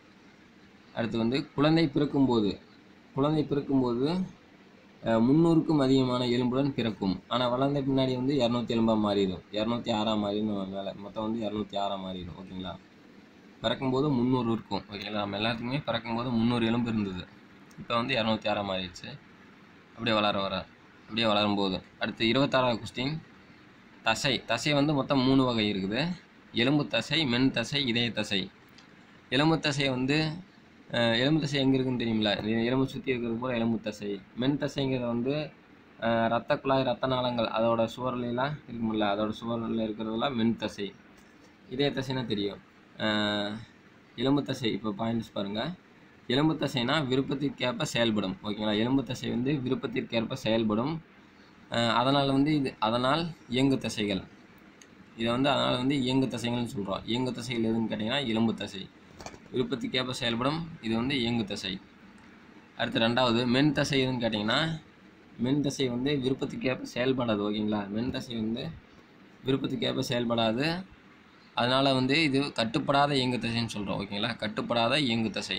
Speaker 1: அடுத்து வந்து குழந்தை பிறக்கும்போது குழந்தை பிறக்கும்போது அஹ், முந்நூறுக்கும் அதிகமான எலும்புடன் பிறக்கும் ஆனால் வளர்ந்த பின்னாடி வந்து இரநூத்தி எலும்பாக மாறிடும் இரநூத்தி ஆறாக மாறிடும் மேலே மொத்தம் வந்து இரநூத்தி ஆறாக மாறிடும் ஓகேங்களா பிறக்கும்போது முந்நூறு இருக்கும் ஓகேங்களா நம்ம எல்லாத்துக்குமே பிறக்கும்போது முந்நூறு எலும்பு இருந்தது இப்போ வந்து இரநூத்தி ஆறாக மாறிடுச்சு அப்படியே வளர வர அப்படியே வளரும்போது அடுத்து இருபத்தாறாவது கொஸ்டின் தசை தசை வந்து மொத்தம் மூணு வகை இருக்குது எலும்பு தசை மென் தசை இதய தசை எலும்பு தசை வந்து அஹ், எலும்பு தசை எங்கே இருக்குன்னு தெரியுமில்ல இது எலும்பு சுற்றி இருக்கிறது போல் எலும்பு தசை மென் தசைங்கிறது வந்து அஹ், ரத்த குழாய் ரத்த நாளங்கள் அதோட சுவர்லாம் இருக்குமில்ல அதோட சுவரில் இருக்கிறதெல்லாம் மென் தசை இதய தசைனா தெரியும் அஹ், எலும்பு தசை இப்போ பாயிண்ட்ஸ் பாருங்கள் எலும்பு தசைனா விருப்பத்திற்கேற்ப செயல்படும் ஓகேங்களா எலும்பு தசை வந்து விருப்பத்திற்கேற்ப செயல்படும் அதனால் வந்து இது அதனால் இயங்கு தசைகள் இதை வந்து அதனால் வந்து இயங்கு தசைகள்னு சொல்கிறோம் இயங்கு தசைகள் எதுன்னு கேட்டிங்கன்னா எலும்பு தசை விருப்பத்துக்கேற்ப செயல்படும் இது வந்து இயங்கு தசை அடுத்து ரெண்டாவது மென் தசை எதுன்னு கேட்டிங்கன்னா மென் தசை வந்து விருப்பத்துக்கேற்ப செயல்படாது ஓகேங்களா மென் தசை வந்து விருப்பத்துக்கேற்ப செயல்படாது அதனால் வந்து இது கட்டுப்படாத இயங்கு தசைன்னு சொல்கிறோம் ஓகேங்களா கட்டுப்படாத இயங்கு தசை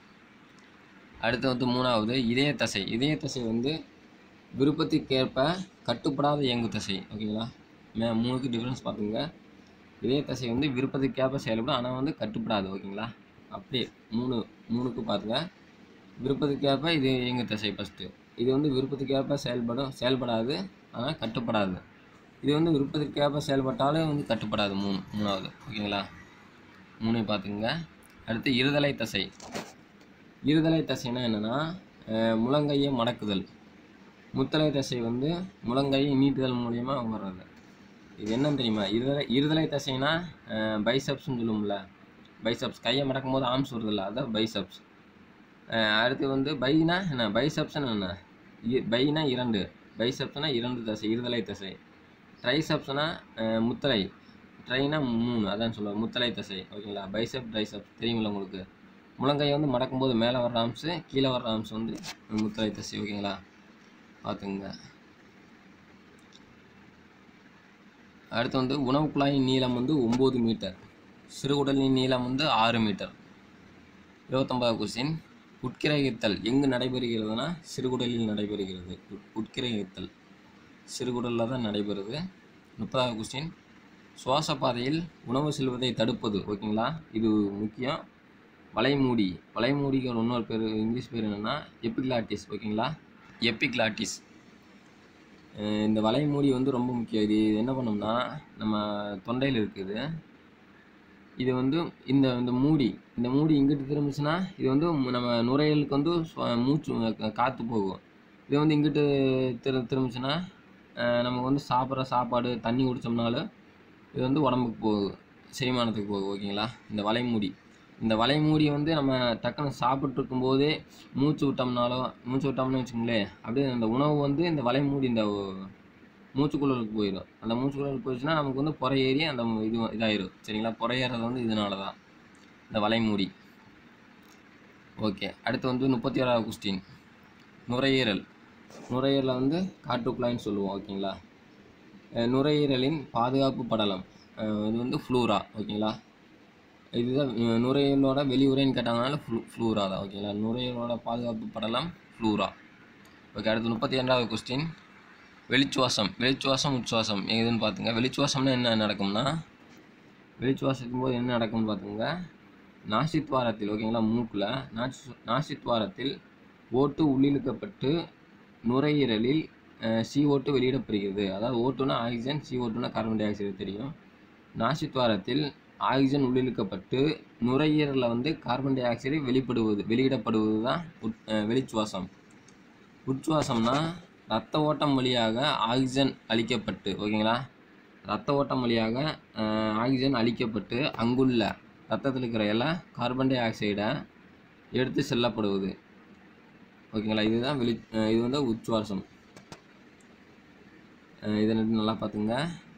Speaker 1: அடுத்து வந்து மூணாவது இதய தசை இதய தசை வந்து விருப்பத்திற்கேற்ப கட்டுப்படாத இயங்கு தசை ஓகேங்களா மே மூணுக்கு டிஃப்ரென்ஸ் பார்த்துங்க இதய தசை வந்து விருப்பத்துக்கேற்ப செயல்படும் ஆனால் வந்து கட்டுப்படாது ஓகேங்களா அப்படியே மூணு மூணுக்கு பார்த்துங்க விருப்பத்துக்கேற்ப இது இயங்கு தசை ஃபஸ்ட்டு இது வந்து விருப்பத்துக்கேற்ப செயல்படும் செயல்படாது ஆனால் கட்டுப்படாது இது வந்து விருப்பத்திற்கேற்ப செயல்பட்டாலும் வந்து கட்டுப்படாது மூணு மூணாவது ஓகேங்களா மூணையும் பார்த்துங்க அடுத்து இருதலை தசை இருதலை தசைனா என்னென்னா முழங்கையை மடக்குதல் முத்தலை தசை வந்து முழங்கையை நீட்டுதல் மூலியமாக வர்றது இது என்னன்னு தெரியுமா இருதலை இருதலை தசைனா பைசப்ஸ்னு சொல்லுவோம்ல பைசப்ஸ் கையை மடக்கும் போது ஆர்ம்ஸ் வருதுல்ல அதான் பைசப்ஸ் அடுத்து வந்து பைனா என்ன பைசப்ஸ்னா என்ன இ- பைனா இரண்டு பைசப்ஸ்னா இரண்டு தசை இருதலை தசை ட்ரைசப்ஸ்னா முத்தலை ட்ரைனா மூணு அதான் சொல்லுவேன் முத்தலை தசை ஓகேங்களா பைசப் ட்ரைசப்ஸ் தெரியுமில்ல உங்களுக்கு முழங்கையை வந்து மடக்கும்போது மேலே வர்ற ஆம்ஸு கீழே வர்ற ஆம்ஸ் வந்து முத்தலை தசை ஓகேங்களா பார்த்துங்க அடுத்து வந்து உணவு குழாயின் நீளம் வந்து ஒம்பது மீட்டர் சிறுகுடலின் நீளம் வந்து ஆறு மீட்டர் இருபத்தொன்பதாவது கொஸ்டின் உட்கிரகித்தல் எங்கு நடைபெறுகிறதுனா சிறுகுடலில் நடைபெறுகிறது உட்- உட்கிரகித்தல் சிறுகுடலில் தான் நடைபெறுது முப்பதாவது கொஸ்டின் சுவாச பாதையில் உணவு செல்வதை தடுப்பது ஓகேங்களா இது முக்கியம் வளைமூடி வளைமூடிக்கு ஒரு இன்னொரு பேர் இங்கிலீஷ் பேர் என்னென்னா எபிக்லாட்டிஸ் ஓகேங்களா எபிக்லாட்டிஸ் அஹ் இந்த வளைமூடி வந்து ரொம்ப முக்கியம் இது என்ன பண்ணோம்னா நம்ம தொண்டையில் இருக்குது இது வந்து இந்த இந்த மூடி இந்த மூடி இங்கிட்டு திரும்பிச்சுன்னா இது வந்து மு- நம்ம நுரையீரலுக்கு வந்து சுவா- மூச்சு அஹ் காற்று போகும் இது வந்து இங்கிட்டு திரு திரும்பிச்சுன்னா அஹ் நமக்கு வந்து சாப்பிட்ற சாப்பாடு தண்ணி குடித்தோம்னாலும் இது வந்து உடம்புக்கு போகும் செரிமானத்துக்கு போகும் ஓகேங்களா இந்த வலைமூடி இந்த வலைமூடியை வந்து நம்ம டக்குன்னு சாப்பிட்டு இருக்கும்போதே மூச்சு விட்டோம்னாலோ மூச்சு விட்டோம்னு வச்சுக்கோங்களேன் அப்படியே அந்த உணவு வந்து இந்த வலைமூடி இந்த மூச்சுக்குள்ளலுக்கு போயிடும் அந்த மூச்சுக்குள்ளலுக்கு போயிடுச்சுன்னா நமக்கு வந்து புறை ஏறி அந்த இது இதாயிரும் சரிங்களா புறை ஏறது வந்து இதனால தான் இந்த வலைமூடி ஓகே அடுத்து வந்து முப்பத்தி ஓராவது கொஸ்டின் நுரையீரல் நுரையீரலை வந்து காற்றுக்குழாய்ன்னு சொல்லுவோம் ஓகேங்களா அஹ் நுரையீரலின் பாதுகாப்பு படலம் அஹ் இது வந்து ஃப்ளூரா ஓகேங்களா இதுதான் அஹ் நுரையீரலோட வெளியுறைன்னு கேட்டாங்கனால ஃப்ளூ ஃப்ளூரா தான் ஓகேங்களா நுரையீரலோட பாதுகாப்பு படலம் ஃப்ளூரா ஓகே அடுத்து முப்பத்தி ரெண்டாவது கொஸ்டின் வெளிச்சுவாசம் வெளிச்சுவாசம் உச்சுவாசம் எதுன்னு பார்த்துங்க வெளிச்சுவாசம்னா என்ன நடக்கும்னா வெளிச்சுவாசிக்கும் போது என்ன நடக்கும்னு பார்த்துங்க நாசித்வாரத்தில் ஓகேங்களா மூக்கில் நாசி நாசித்வாரத்தில் ஓட்டு உள்ளிழுக்கப்பட்டு நுரையீரலில் சி ஓட்டு வெளியிடப்படுகிறது அதாவது ஓட்டுனா ஆக்சிஜன் சி ஓட்டுனா கார்பன் டை ஆக்சைடு தெரியும் நாசித்வாரத்தில் ஆக்சிஜன் உள்ளிழுக்கப்பட்டு நுரையீரலில் வந்து கார்பன் டை ஆக்சைடு வெளிப்படுவது வெளியிடப்படுவது தான் உட் அஹ் வெளிச்சுவாசம் உட்சுவாசம்னா ரத்த ஓட்டம் வழியாக ஆக்சிஜன் அளிக்கப்பட்டு ஓகேங்களா ரத்த ஓட்டம் வழியாக அஹ், ஆக்சிஜன் அளிக்கப்பட்டு அங்குள்ள ரத்தத்தில் இருக்கிற எல்லா கார்பன் டை ஆக்சைடை எடுத்து செல்லப்படுவது ஓகேங்களா இதுதான் வெளி அஹ், இது வந்து உச்சுவாசம் அஹ், இதை ரெண்டு நல்லா பார்த்துங்க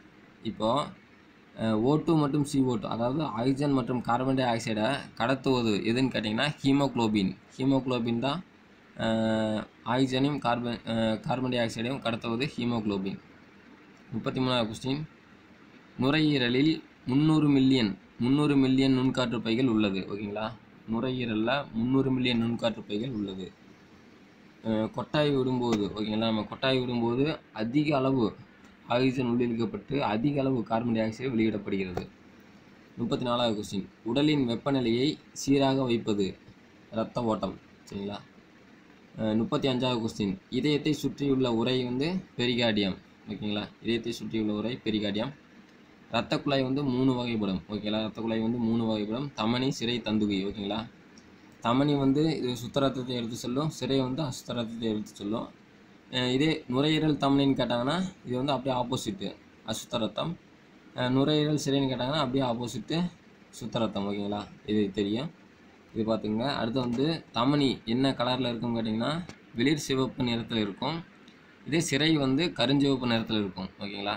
Speaker 1: இப்போது ஓட்டு மற்றும் சி ஓட்டு அதாவது ஆக்சிஜன் மற்றும் கார்பன் டை ஆக்சைடை கடத்துவது எதுன்னு கேட்டிங்கன்னா ஹீமோகுளோபின் ஹீமோகுளோபின் தான் அஹ், ஆக்சிஜனையும் கார்பன் அஹ், கார்பன் டை ஆக்சைடையும் கடத்துவது ஹீமோகுளோபின் முப்பத்தி மூணாவது கொஸ்டின் நுரையீரலில் முந்நூறு மில்லியன் முந்நூறு மில்லியன் நுண்காற்று பைகள் உள்ளது ஓகேங்களா நுரையீரலில் முந்நூறு மில்லியன் நுண்காற்று பைகள் உள்ளது அஹ் கொட்டாய் விடும்போது ஓகேங்களா நம்ம கொட்டாய் விடும்போது அதிக அளவு ஆக்சிஜன் உள்ளிழுக்கப்பட்டு அதிக அளவு கார்பன் டை ஆக்சைடு வெளியிடப்படுகிறது முப்பத்தி நாலாவது கொஸ்டின் உடலின் வெப்பநிலையை சீராக வைப்பது இரத்த ஓட்டம் சரிங்களா அஹ் முப்பத்தி அஞ்சாவது கொஸ்டின் இதயத்தை சுற்றியுள்ள உரை வந்து பெரிகார்டியம் ஓகேங்களா இதயத்தை சுற்றியுள்ள உரை பெரிகார்டியம் இரத்த குழாய் வந்து மூணு வகைப்படும் ஓகேங்களா இரத்த குழாய் வந்து மூணு வகைப்படும் தமனி சிறை தந்துகை ஓகேங்களா தமனி வந்து இது சுத்த ரத்தத்தை எடுத்து செல்லும் சிறை வந்து அசுத்த ரத்தத்தை எடுத்து செல்லும் அஹ் இதே நுரையீரல் தமனின்னு கேட்டாங்கன்னா இது வந்து அப்படியே ஆப்போசிட்டு அசுத்த ரத்தம் அஹ் நுரையீரல் சிறைன்னு கேட்டாங்கன்னா அப்படியே ஆப்போசிட்டு சுத்த ரத்தம் ஓகேங்களா இது தெரியும் இது பார்த்துங்க அடுத்து வந்து தமனி என்ன கலரில் இருக்குன்னு கேட்டிங்கன்னா வெளிர் சிவப்பு நிறத்தில் இருக்கும் இதே சிறை வந்து கருஞ்சிவப்பு நிறத்தில் இருக்கும் ஓகேங்களா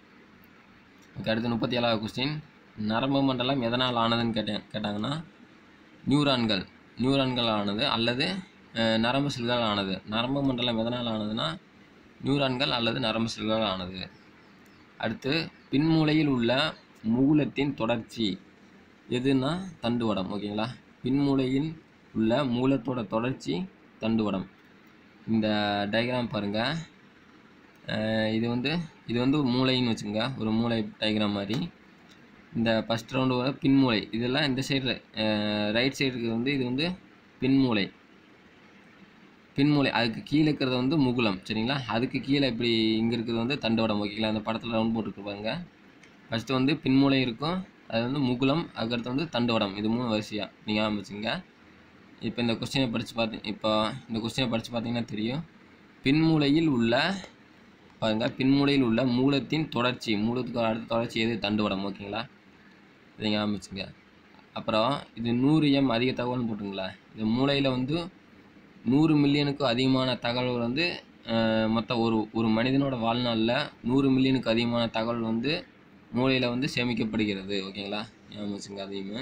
Speaker 1: ஓகே அடுத்து முப்பத்தி ஏழாவது கொஸ்டின் நரம்பு மண்டலம் எதனால் ஆனதுன்னு கேட்டேன் கேட்டாங்கன்னா நியூரான்கள் நியூரான்கள் ஆனது அல்லது அஹ், நரம்பு செல்கள் ஆனது நரம்பு மண்டலம் எதனால் ஆனதுன்னா நியூரான்கள் அல்லது நரம்பு செல்கள் ஆனது அடுத்து பின்மூலையில் உள்ள மூலத்தின் தொடர்ச்சி எதுனா தண்டுவடம் ஓகேங்களா பின்மூலையில் உள்ள மூலத்தோட தொடர்ச்சி தண்டுவடம் இந்த டயக்ராம் பாருங்கள் இது வந்து இது வந்து மூளைன்னு வச்சுங்க ஒரு மூளை டயக்ராம் மாதிரி இந்த ஃபஸ்ட் ரவுண்டு வர பின்மூளை இதெல்லாம் இந்த சைடு ரைட் சைடுக்கு வந்து இது வந்து பின்மூளை பின்மூளை அதுக்கு கீழே இருக்கிறது வந்து முகுலம் சரிங்களா அதுக்கு கீழே இப்படி இங்கே இருக்கிறது வந்து தண்டுவடம் ஓகேங்களா அந்த படத்தில் ரவுண்ட் போட்டுருக்கு பாருங்க ஃபஸ்ட்டு வந்து பின்மூளை இருக்கும் அது வந்து முகுலம் அதுக்கடுத்து வந்து தண்டுவடம் இது மூணு வரிசையாக நீங்கள் ஆரம்பிச்சுங்க இப்போ இந்த கொஸ்டினை படித்து பார்த்து இப்போ இந்த கொஸ்டினை படித்து பார்த்தீங்கன்னா தெரியும் பின்மூலையில் உள்ள பாருங்கள் பின்மூலையில் உள்ள மூலத்தின் தொடர்ச்சி மூலத்துக்கு அடுத்த தொடர்ச்சி எது தண்டுவடம் ஓகேங்களா இதை ஞாபகம் வச்சுங்க அப்புறம் இது நூறு எம் அதிக தகவல்னு போட்டுங்களா இது மூளையில் வந்து நூறு மில்லியனுக்கும் அதிகமான தகவல் வந்து அஹ், மொத்தம் ஒரு ஒரு மனிதனோட வாழ்நாளில் நூறு மில்லியனுக்கு அதிகமான தகவல் வந்து மூளையில் வந்து சேமிக்கப்படுகிறது ஓகேங்களா ஞாபகம் வச்சுங்க அதையுமே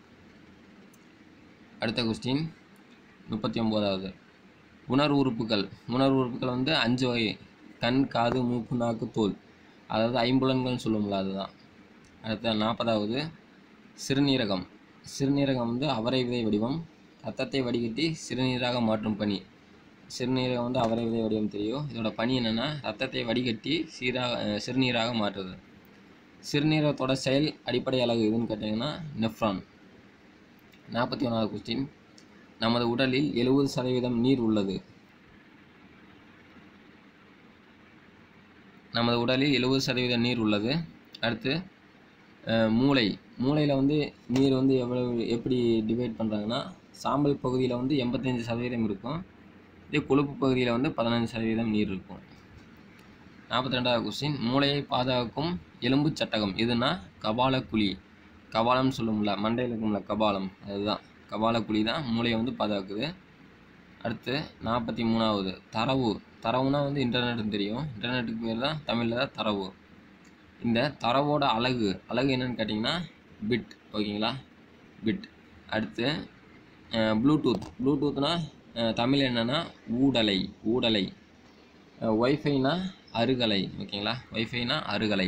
Speaker 1: அடுத்த கொஸ்டின் முப்பத்தி ஒம்போதாவது உணர்வு உறுப்புகள் உணர்வு உறுப்புகள் வந்து அஞ்சு வகை கண் காது மூக்கு நாக்கு தோல் அதாவது ஐம்புலன்கள்னு சொல்லுவோம்ல அதுதான் அடுத்த நாற்பதாவது சிறுநீரகம் சிறுநீரகம் வந்து அவரை விதை வடிவம் ரத்தத்தை வடிகட்டி சிறுநீராக மாற்றும் பணி சிறுநீரகம் வந்து அவரை விதை வடிவம் தெரியும் இதோட பணி என்னென்னா ரத்தத்தை வடிகட்டி சீராக அஹ், சிறுநீராக மாற்றுறது சிறுநீரகத்தோட செயல் அடிப்படை அலகு எதுன்னு கேட்டிங்கன்னா நெஃப்ரான் நாற்பத்தி ஒன்றாவது கொஸ்டின் நமது உடலில் எழுபது சதவீதம் நீர் உள்ளது நமது உடலில் எழுபது சதவீதம் நீர் உள்ளது அடுத்து அஹ், மூளை மூளையில் வந்து நீர் வந்து எவ்வளவு எப்படி டிவைட் பண்ணுறாங்கன்னா சாம்பல் பகுதியில் வந்து எண்பத்தஞ்சு சதவீதம் இருக்கும் இதே கொழுப்பு பகுதியில் வந்து பதினஞ்சு சதவீதம் நீர் இருக்கும் நாற்பத்தி ரெண்டாவது கொஸ்டின் மூளையை பாதுகாக்கும் எலும்பு சட்டகம் எதுனா கபால குழி கபாலம்னு சொல்லுவோம்ல மண்டையில் இருக்கும்ல கபாலம் அதுதான் கபால குழி தான் மூளையை வந்து பாதுகாக்குது அடுத்து நாற்பத்தி மூணாவது தரவு தரவுனா வந்து இன்டர்நெட்னு தெரியும் இன்டர்நெட்டுக்கு பேர் தான் தமிழில் தான் தரவு இந்த தரவோட அலகு அலகு என்னன்னு கேட்டிங்கன்னா பிட் ஓகேங்களா பிட் அடுத்து அஹ், ப்ளூடூத் ப்ளூடூத்னா அஹ், தமிழ் என்னன்னா ஊடலை ஊடலை அஹ், ஒய்ஃபைனா அருகலை ஓகேங்களா ஒய்ஃபைனா அருகலை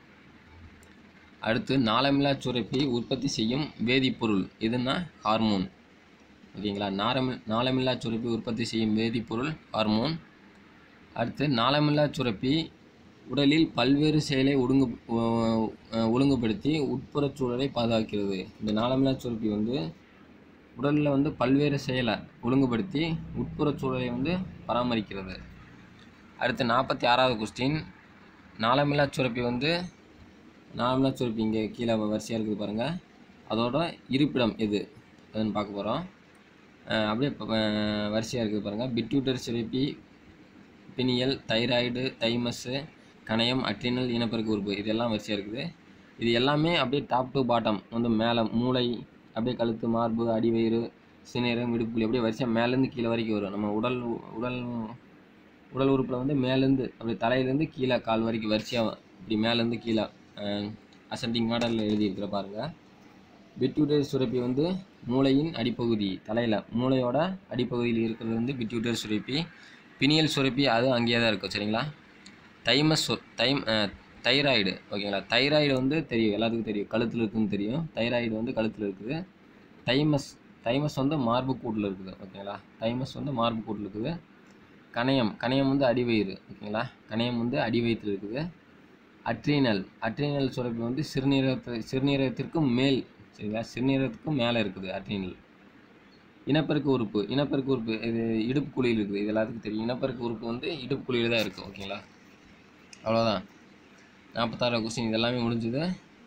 Speaker 1: அடுத்து நாளமில்லா சுரப்பி உற்பத்தி செய்யும் வேதிப்பொருள் எதுனா ஹார்மோன் ஓகேங்களா நாளமி நாளமில்லா சுரப்பி உற்பத்தி செய்யும் வேதிப்பொருள் ஹார்மோன் அடுத்து நாளமில்லா சுரப்பி உடலில் பல்வேறு செயலை ஒழுங்கு ஒ- அஹ் ஒழுங்குபடுத்தி உட்புறச் சூழலை பாதுகாக்கிறது இந்த நாளமில்லா சுரப்பி வந்து உடலில் வந்து பல்வேறு செயலை ஒழுங்குபடுத்தி உட்புறச் சூழலை வந்து பராமரிக்கிறது அடுத்து நாற்பத்தி ஆறாவது கொஸ்டின் நாளமில்லா சுரப்பி வந்து நாளமில்லா சுரப்பி இங்கே கீழே வரிசையாக இருக்குது பாருங்கள் அதோட இருப்பிடம் எது அதுன்னு பார்க்க போகிறோம் அப்படியே வரிசையாக இருக்குது பாருங்கள் பிட்யூட்டர் சுரப்பி பினியல் தைராய்டு தைமஸ்ஸு கணையம் அட்ரினல் இனப்பெருக்க உறுப்பு இதெல்லாம் வரிசையாக இருக்குது இது எல்லாமே அப்படியே டாப் டு பாட்டம் வந்து மேலே மூளை அப்படியே கழுத்து மார்பு அடிவயிறு சிறுநீரகம் இடுப்புலி அப்படியே வரிசையாக மேலேருந்து கீழே வரைக்கும் வரும் நம்ம உடல் உடல் உடல் உறுப்பில் வந்து மேலேருந்து அப்படியே தலையிலேருந்து கீழே கால் வரைக்கும் வரிசையாக இப்படி மேலேருந்து கீழே அசெண்டிங் மாடலில் எழுதியிருக்கிற பாருங்கள் பிட்யூட்டரி சுரப்பி வந்து மூளையின் அடிப்பகுதி தலையில் மூளையோட அடிப்பகுதியில் இருக்கிறது வந்து பிட்யூட்டரி சுரப்பி பினியல் சுரப்பி அதுவும் அங்கேயே தான் இருக்கும் சரிங்களா தைமஸ் சு- தைம் அஹ், தைராய்டு ஓகேங்களா தைராய்டு வந்து தெரியும் எல்லாத்துக்கும் தெரியும் கழுத்தில் இருக்குன்னு தெரியும் தைராய்டு வந்து கழுத்தில் இருக்குது தைமஸ் தைமஸ் வந்து மார்பு கூட்டில் இருக்குது ஓகேங்களா தைமஸ் வந்து மார்பு கூட்டில் இருக்குது கணையம் கணையம் வந்து அடிவயிறு ஓகேங்களா கணையம் வந்து அடிவயிற்றில் இருக்குது அட்ரீனல் அட்ரீனல் சுரப்பி வந்து சிறுநீரகத்து சிறுநீரகத்திற்கும் மேல் சரிங்களா சிறுநீரகத்துக்கும் மேலே இருக்குது அட்ரீனல் இனப்பெருக்க உறுப்பு இனப்பெருக்க உறுப்பு இது இடுப்பு குழியில் இருக்குது இது எல்லாத்துக்கும் தெரியும் இனப்பெருக்க உறுப்பு வந்து இடுப்பு குழியில் தான் இருக்குது ஓகேங்களா அவ்வளோதான் நாற்பத்தாறு கொஸ்டின் இது எல்லாமே முடிஞ்சுது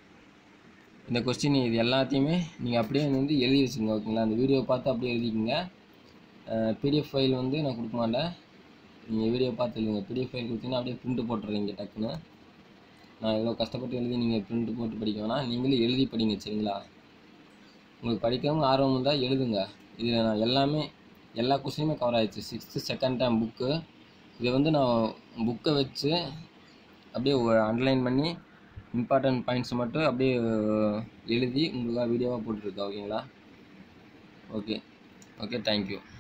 Speaker 1: இந்த கொஸ்டின் இது எல்லாத்தையுமே நீங்கள் அப்படியே வந்து எழுதி வச்சுங்க ஓகேங்களா அந்த வீடியோ பார்த்து அப்படியே எழுதிக்கங்க பிடிஎஃப் ஃபைல் வந்து நான் கொடுக்க மாட்டேன் நீங்கள் வீடியோ பார்த்து எழுதுங்க பிடிஎஃப் ஃபைல் கொடுத்தீங்கன்னா அப்படியே பிரிண்ட் போட்டுறீங்க டக்குன்னு நான் எவ்வளோ கஷ்டப்பட்டு எழுதி நீங்கள் பிரிண்ட் போட்டு படிக்க வேணாம் நீங்களே எழுதி படிங்க சரிங்களா உங்களுக்கு படிக்கவும் ஆர்வம் இருந்தால் எழுதுங்க இதில் நான் எல்லாமே எல்லா கொஸ்டினுமே கவர் ஆயிடுச்சு சிக்ஸ்த்து செகண்ட் டைம் புக்கு இதை வந்து நான் புக்கை வச்சு அப்படியே அண்டர்லைன் பண்ணி இம்பார்ட்டன்ட் பாயிண்ட்ஸ் மட்டும் அப்படியே எழுதி உங்களுக்காக வீடியோவாக போட்டுருக்கேன் ஓகேங்களா ஓகே ஓகே தேங்க்யூ